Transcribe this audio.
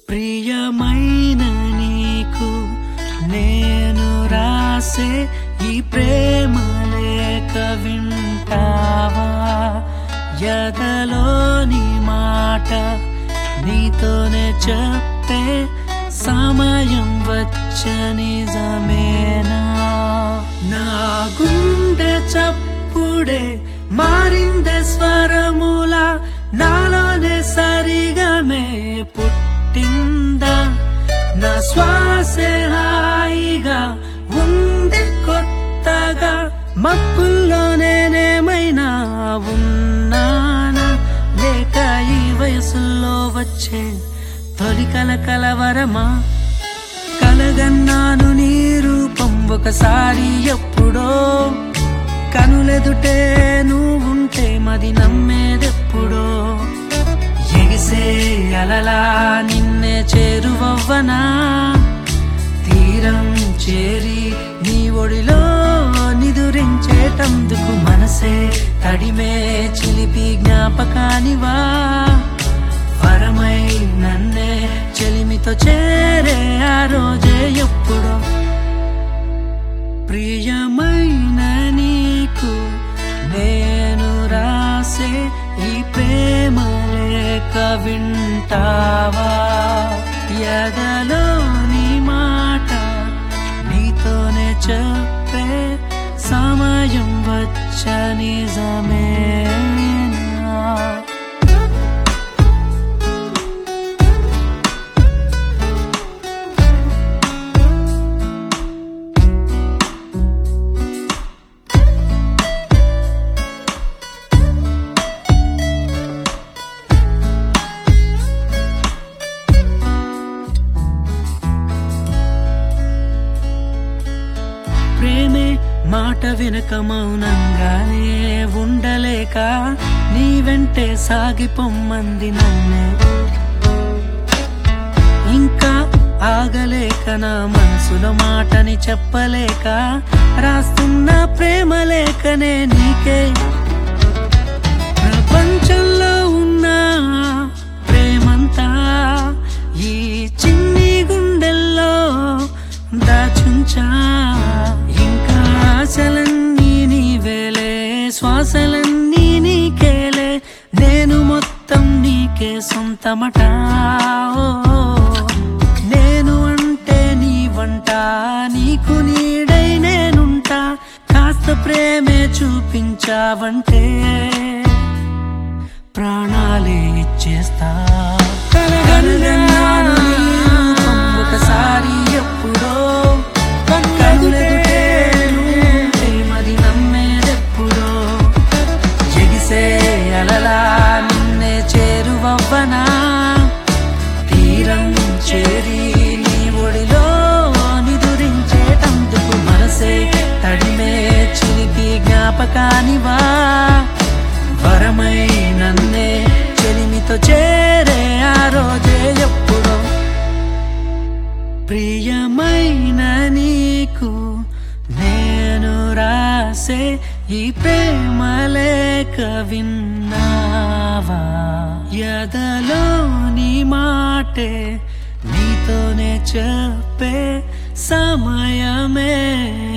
ప్రియమైన నీకు నేను రాసే ఈ ప్రేమ లేఖ వింటావా ఎదలోని మాట నీతోనే చెప్పే సమయం వచ్చ నిజమేనా నా గుండె చప్పుడే మారిందే స్వరముల నాలోనే సరిగమే పుట్టిందా నా శ్వాసే హాయిగా ఉంది కొత్తగా మప్పుల్లో నేనేమైనా ఉన్నానా లేక ఈ వయసులో వచ్చే తొలి కల కలవరమా కలగన్నాను నీ రూపం ఒకసారి ఎప్పుడో కనులెదుటే నువ్వుంటే మది నమ్మేదెప్పుడో ఎగిసే అలలా నిన్నే చేరువవ్వనా తీరం చేరి నీ ఒడిలో నిదురించేటందుకు మనసే తడిమే చిలిపి జ్ఞాపకానివా వరమై నన్నే చెలిమితో చేరే ఆ రోజే ఎప్పుడో ప్రియమైన నీకు నేను రాసే ఈ ప్రేమ లేఖ వింటావా ఎదలోని మాట నీతోనే చెప్పే సమయం వచ్చ నిజమేనా ప్రేమే మాట వెనుక మౌనంగానే ఉండలేక నీ వెంటే సాగిపొమ్మంది నన్నే ఇంకా ఆగలేక నా మనసులో మాటని చెప్పలేక రాస్తున్న ప్రేమ లేఖనే నీకే ప్రపంచంలో ఉన్న ప్రేమంతా ఈ చిన్ని గుండెల్లో దాచుంచా ఇంకా ఆశలన్నీ నీవేలే శ్వాసలన్నీ నీకేలే నేను మొత్తం నీకే సొంతమట ఓ, నేను అంటే నీ వంట నీకు నీడై నేనుంటా కాస్త ప్రేమే చూపించావంటే ప్రాణాలే ఇచ్చేస్తా కలగన్నాను నీ రూపం ఒకసారి ఎప్పుడో కనులెదుటే నువ్వుంటే మరి నమ్మేదెప్పుడో ఎగిసే అలలా నిన్నే చేరువవ్వనా తీరం చేరి నీ ఒడిలో నిదురించేటందుకు మనసే తడిమే చిలిపి జ్ఞాపకానివా వరమై నన్నే చెలిమితో చేరే ఆ రోజే ఎప్పుడో ప్రియమైన నీకు నేను రాసే ఈ ప్రేమ లేఖ విన్నావా ఎదలోని మాటే నీతోనే చెప్పే సమయమే